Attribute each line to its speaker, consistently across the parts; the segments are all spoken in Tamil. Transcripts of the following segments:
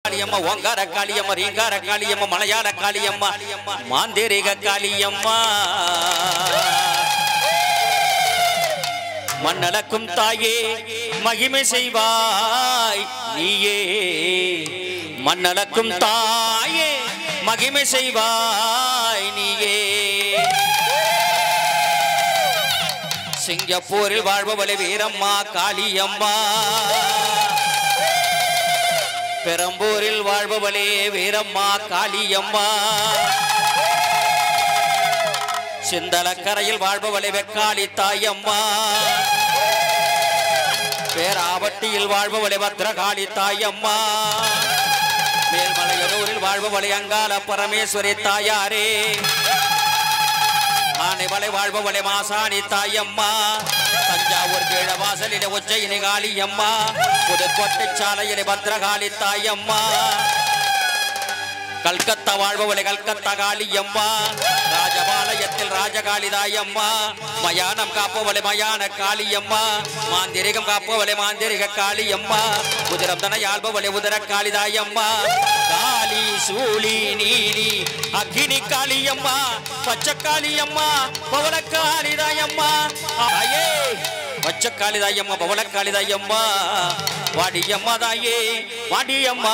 Speaker 1: காளியம்மா ஓங்கார காளியம்மா ரீங்கார காளியம்மா மலையாள காளியம்மா மாந்திரிக காளியம்மா மண்ணளக்கும் தாயே மகிமை செய்வாய் நீயே மண்ணளக்கும் தாயே மகிமை செய்வாய் நீயே சிங்கப்பூரில் வாழ்பவளை வீரம்மா காளியம்மா பெரம்பூரில் வாழ்பவளே வீரம்மா காளியம்மா சிந்தலக்கரையில் வாழ்பவளை வெக்காளி தாயம்மா பேராவட்டியில் வாழ்பவளை பத்ரகாளி தாயம்மா மேல்மலையனூரில் வாழ்பவளை அங்கால பரமேஸ்வரி தாயாரே ஆனைமலை வாழ்பவளை மாசாணி தாயம்மா தஞ்சாவூர் கீழவாசலிலே உச்சையினி காளியம்மா புதுக்கோட்டை சாலையிலே பத்ரகாளி தாயம்மா கல்கத்தா வாழ்பவளை கல்கத்தா காளியம்மா ராஜபாளையத்தில் ராஜகாளிதாயம்மா மயானம் காப்பவளை மயான காளியம்மா மாந்திரிகம் காப்பவளை மாந்திரிக காளியம்மா உதிரம் தன ஆள்பவளை உதர காளிதாயம்மா காளி சூளி நீலி அக்கினி காளியம்மா பச்சை காளியம்மா பவள காளிதாயம்மா ஆயே பச்சை காளிதாயம்மா பவள காளிதாயம்மா வாடியம்மா தாயே வாடியம்மா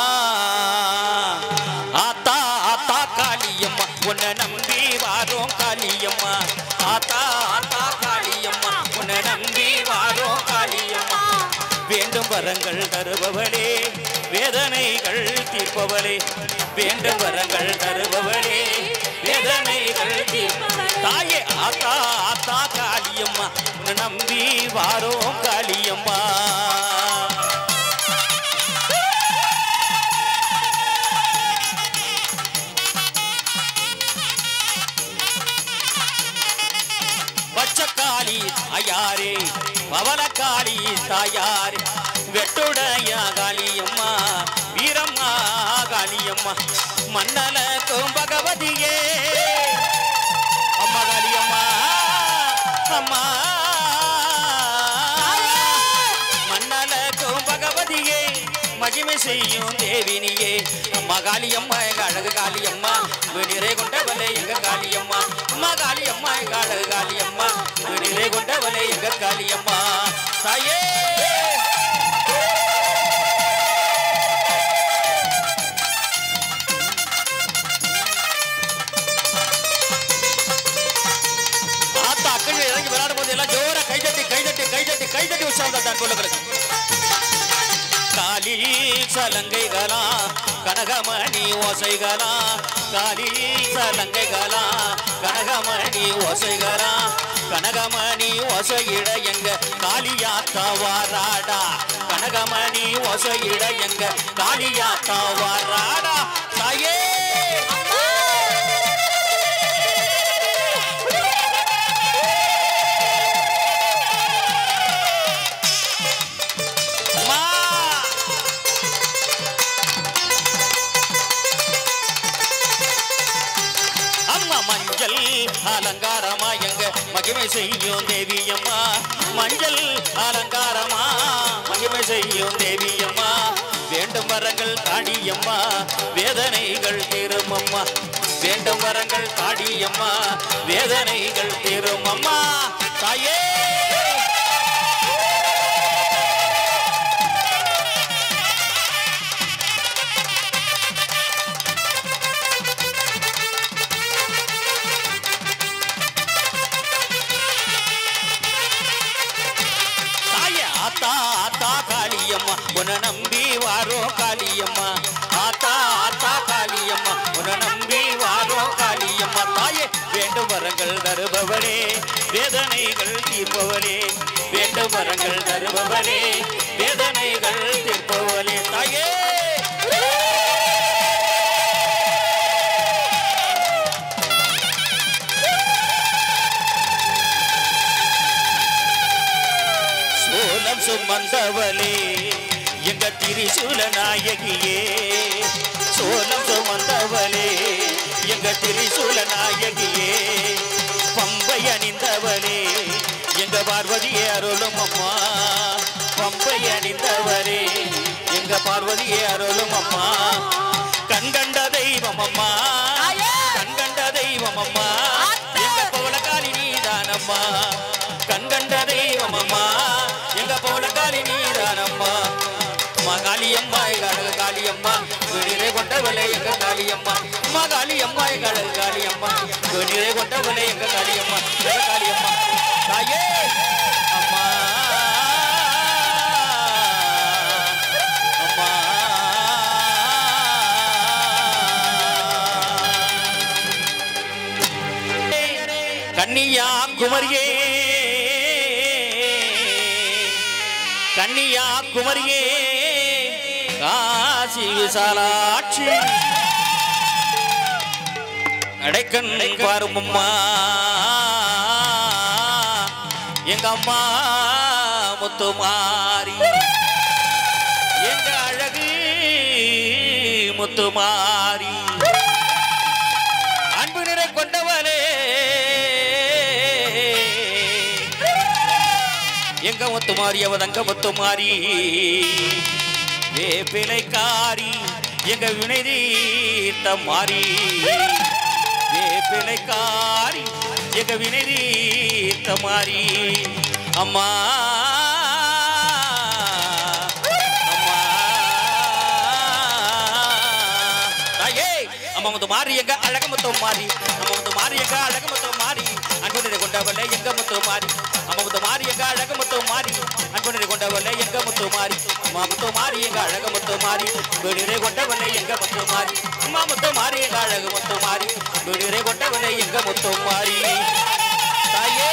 Speaker 1: ஆத்தா ஆத்தா காளியம்மா உன்னை நம்பி வாரோம் காளியம்மா ஆத்தா ஆத்தா காளியம்மா உன்னை நம்பி வாரோம் காளியம்மா வேண்டும் வரங்கள் தருபவளே வேதனைகள் தீர்ப்பவளே வேண்டும் வரங்கள் தருபவளே வேதனைகள் தீர்ப்பவளே தாயே ஆத்தா ஆத்தா காளியம்மா உன்னை நம்பி வாரோம் காளியம்மா பச்சக்காளி தாயாரே பவளக்காளி தாயாரே வெட்டுடைய காளியம்மா வீரம்மா காளியம்மா மன்னலக்கும் பகவதியே அம்மா காளியம்மா அம்மா மன்னலக்கும் பகவதியே மகிமை செய்யும் தேவினியே அம்மா காளியம்மா எங்க அழகு காளியம்மா வினிறை கொண்டவளே எங்க காளியம்மா அம்மா காளியம்மா எங்க அழகு காளியம்மா வினிறை கொண்டவளே எங்க காளியம்மா தாயே ஆத்தா அக்கறை இறங்கி விளையாடும் போது எல்லாம் ஜோரா கைதட்டி கைதட்டி கைதட்டி கைதட்டி உற்சாகம் தான் சொல்லுங்களுக்கு காலில் சலங்கைகளா கனகமணி ஓசைகளா காலில் சலங்கைகளா கனகமணி ஓசைகளா கனகமணி ஓசையிட எங்க காளியாத்தா வாராடா கனகமணி ஓசையிட எங்க காளியாத்தா வாராடா தாயே அம்மா அம்மா மஞ்சள் அலங்காரமா எங்க மகிமை செய்யும் தேவியம்மா மஞ்சள் அலங்காரமா மகிமை செய்யும் தேவியம்மா வேண்டும் வரங்கள் காடியம்மா வேதனைகள் தீருமம்மா வேண்டும் வரங்கள் காடியம்மா வேதனைகள் தீருமம்மா தாயே தாயே ஆத்தா ஆத்தா காளியம்மா உன்னை நம்பி வாரோ காளியம்மா ஆத்தா ஆத்தா காளியம்மா உன்னை நம்பி வாரோ காளியம்மா தாயே வேண்டும் வரங்கள் தருபவளே வேதனைகள் தீர்ப்பவளே வேண்டும் வரங்கள் தருபவளே வேதனைகள் தீர்ப்பவளே தாயே சோலம் சுமந்தவளே எங்க திரிசூல நாயகியே சோலம் சுமந்தவளே எங்க திரிசூல நாயகியே பம்பை அணிந்தவளே எங்க பார்வதியே அருளும் அம்மா பம்பை அணிந்தவரே எங்க எங்க பார்வதியே அருளும் அம்மா கண்கண்ட தெய்வம் அம்மா
Speaker 2: தாயே!
Speaker 1: கண்கண்ட தெய்வம் அம்மா
Speaker 2: அத்தை!
Speaker 1: எங்க பவளக்காரி நீதானம்மா கண்கண்ட தெய்வம் அம்மா எங்க பவளக்காரி நீதானம்மா அம்மா காளியம்மா எங்க அழகு காளியம்மா வீடிலே கொண்டவளே எங்க காளியம்மா அம்மா காளியம்மா எங்க அழகு காளியம்மா வீடிலே கொண்டவளே எங்க காளியம்மா எங்க காளியம்மா தாயே அம்மா அம்மா கன்னியா குமரியே கன்னியா குமரியே காசி விசாலாட்சி அடைக்கண் பாரும் அம்மா எங்க அம்மா முத்துமாரி எங்க அழகு முத்துமாரி அன்பு நிறை கொண்டவளே எங்க முத்துமாரி அவ தங்க முத்துமாரி வேப்பிலைக்காரி எங்க வினை தீர்த்த மாறி வேப்பிலைக்காரி எங்க வினை தீர்த்த மாறி அம்மா அம்மா தாயே அம்மா முத்து மாறி எங்க அழக முத்து மாறி அம்மா முத்து மாறி எங்க அழக முத்து மாறி அன்புநிறை கொண்டவளே எங்க முத்து மாறி அம்மா முத்து மாறி எங்க அழக முத்து மாறி அன்புநிறை கொண்டவளே எங்க முத்து மாறி அம்மா முத்து மாறி எங்க அழக முத்து மாறி அன்புநிறை கொண்டவளே எங்க முத்து மாறி அம்மா முத்து மாறி எங்க அழகு முத்து மாறி அன்புநிறை கொண்டவளே எங்க முத்து மாறி தாயே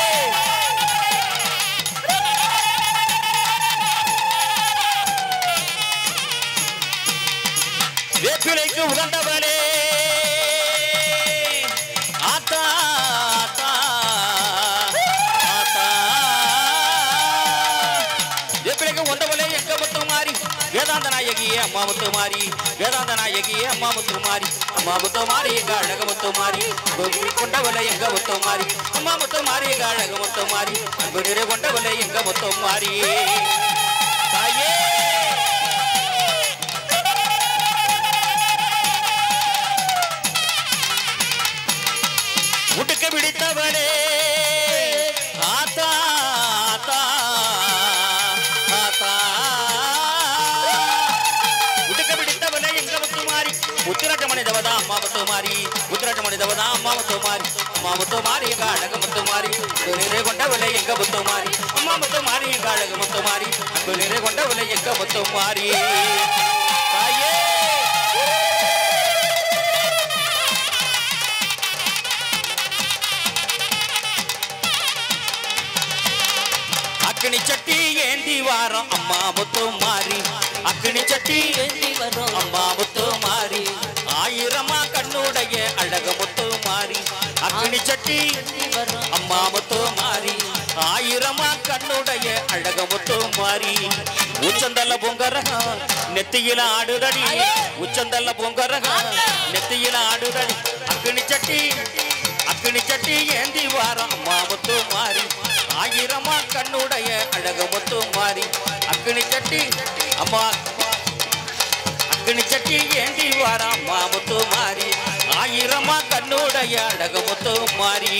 Speaker 1: வேப்பிலைக்கு உகந்தவளே ஆத்தா ஆத்தா ஆத்தா வேப்பிலைக்கு உகந்தவளே எங்க முத்து மாறி வேதாந்த நாயகியே அம்மா முத்து மாறி வேதாந்த நாயகியே அம்மா முத்து மாறி அம்மா முத்து மாறி எங்க அழக முத்து மாறி அன்பு கொண்டவளை எங்க முத்து மாறி அம்மா முத்து மாறி எங்க அழக முத்து மாறி அன்பு நிறை கொண்டவளை எங்க முத்து மாறி தாயே உடுக்க பிடித்தவளே ஆத்தா ஆத்தா ஆத்தா உடுக்க பிடித்தவளே எங்க முத்துமாரி உத்திராட்டமணி தவதா அம்மா முத்துமாரி உத்திராட்டமணி தவதா அம்மா முத்துமாரி அம்மா முத்துமாரி எங்க அழகு முத்துமாரி அன்பு நிறை கொண்டவளே எங்க முத்துமாரி அம்மா முத்துமாரி எங்க அழகு முத்துமாரி அன்பு நிறை கொண்டவளே எங்க முத்துமாரி தாயே அக்கினி சட்டி ஏந்தி வாரம் அம்மா முத்து மாறி அக்கினி சட்டி ஏந்தி வரும் அம்மா முத்து மாறி ஆயிரமா கண்ணுடைய அழக முத்து மாறி அக்கினி சட்டி அம்மா முத்து மாறி ஆயிரமா கண்ணுடைய அழக முத்து மாறி உச்சந்தல்ல பொங்கரகம் நெத்தியில ஆடுதடி உச்சந்தல்ல பொங்கரகம் நெத்தியில ஆடுதடி அக்கினி சட்டி அக்கினி சட்டி ஏந்தி வாரம் அம்மா முத்து மாறி ஆயிரமா கண்ணுடைய அழக முத்து மாறி அக்கினி சட்டி அம்மா அக்கினி சட்டி ஏந்தி வாரம் அம்மா முத்து மாறி ஆயிரமா கண்ணுடைய அழக முத்து மாறி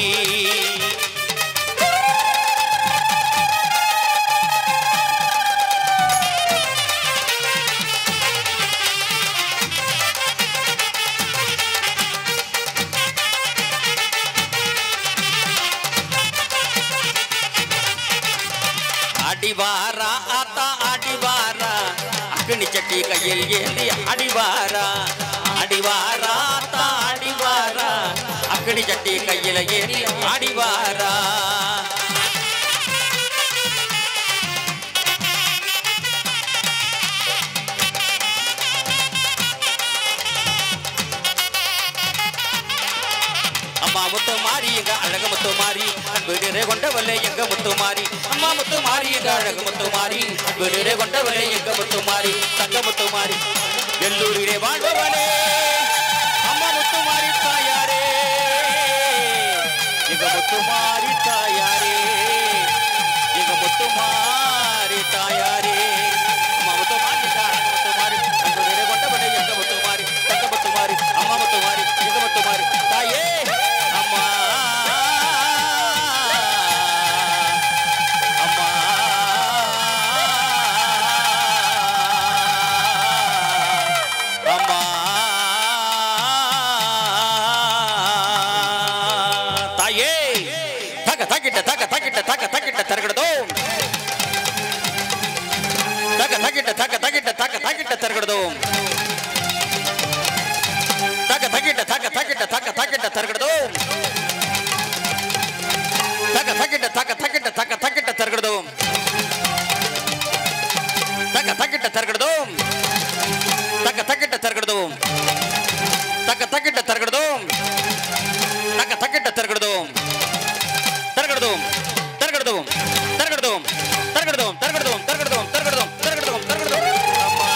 Speaker 1: அடிவாரா ஆத்தா அடிவாரா அக்னி சட்டி கையில் ஏந்தி அடிவாரா அடிவாரா ஆத்தா அடிவாரா அக்னி சட்டி கையில் ஏந்தி அடிவாரா அம்மா முத்து மாறி எங்க அழக முத்து மாறி அன்பு நிறை கொண்டவளே எங்க முத்து மாறி அம்மா முத்து மாறி எங்க அழகு முத்து மாறி அன்பு நிறை கொண்டவளே எங்க முத்து மாறி தங்க முத்து மாறி வெள்ளூரிலே வாழ்பவளே அம்மா முத்து மாறி தாயாரே எங்க முத்து மாறி தாயாரே எங்க முத்து மாறி தாயாரே அம்மா முத்து மாறி எங்க அழகு முத்து தக்கிட்ட தருகிறதும் தக்க தக்கிட்ட தக்க தக்கிட்ட தக்க தக்கிட்ட தருகிறதும் தக்க தக்கிட்ட தக்க தக்கிட்ட தக்க தக்கிட்ட தருகிறதும் தக்க தக்கிட்ட தருகிறதும் தக்க தக்கிட்ட தருகிறதும் தக்க தக்கிட்ட தருகிறதும் தக்க தக்கிட்ட தருகிறதும் தருகிறதும் தருகிறதும் தருகிறதும் தருகிறதும் தருகிறதும் தருகிறதும் தருகிறதும் தருகிறதும் தருகிறதும் அம்மா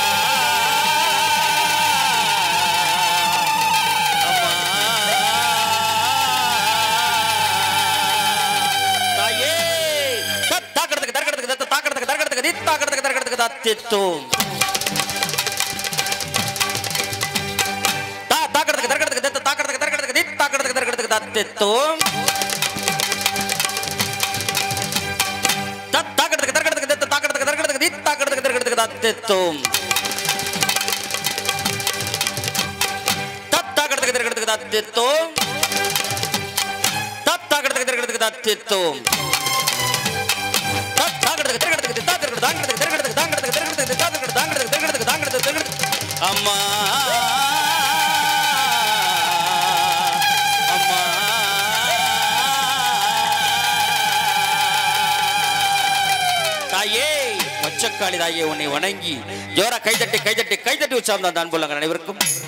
Speaker 1: அம்மா தாயே தத் தாக்கிறதுக்கு தருகிறதுக்கு தத் தாக்கிறதுக்கு தருகிறதுக்கு தி தாக்கிறதுக்கு தருகிறதுக்கு தத்தித்தும் தா தாக்கிறதுக்கு தருகிறதுக்கு தத் தாக்கிறதுக்கு தருகிறதுக்கு தி தாக்கிறதுக்கு தருகிறதுக்கு தத்தித்தும் தத் தாக்கிறதுக்கு தருகிறதுக்கு தத் தாக்கிறதுக்கு தருகிறதுக்கு தி தாக்கிறதுக்கு தருகிறதுக்கு தத்தித்தும் தத் தாக்கிறதுக்கு தருகிறதுக்கு தத்தித்தும் தத் தாக்கிறதுக்கு தருகிறதுக்கு தத்தித்தும் தத் தாக்கிறதுக்கு தருகிறதுக்கு தித்தா தருகிறது தாங்கிறதுக்கு தருகிறதுக்கு தாங்கிறதுக்கு தருகிறதுக்கு தித்தா தருகிறது தாங்கிறதுக்கு தருகிறதுக்கு தாங்கிறதுக்கு தருகிறதுக்கு அம்மா அம்மா தாயே மச்சக்காளி தாயே உன்னை வணங்கி ஜோரா கைதட்டி கைதட்டி கைதட்டி உற்சாகம் தான் அன்புள்ளங்கள் அனைவருக்கும்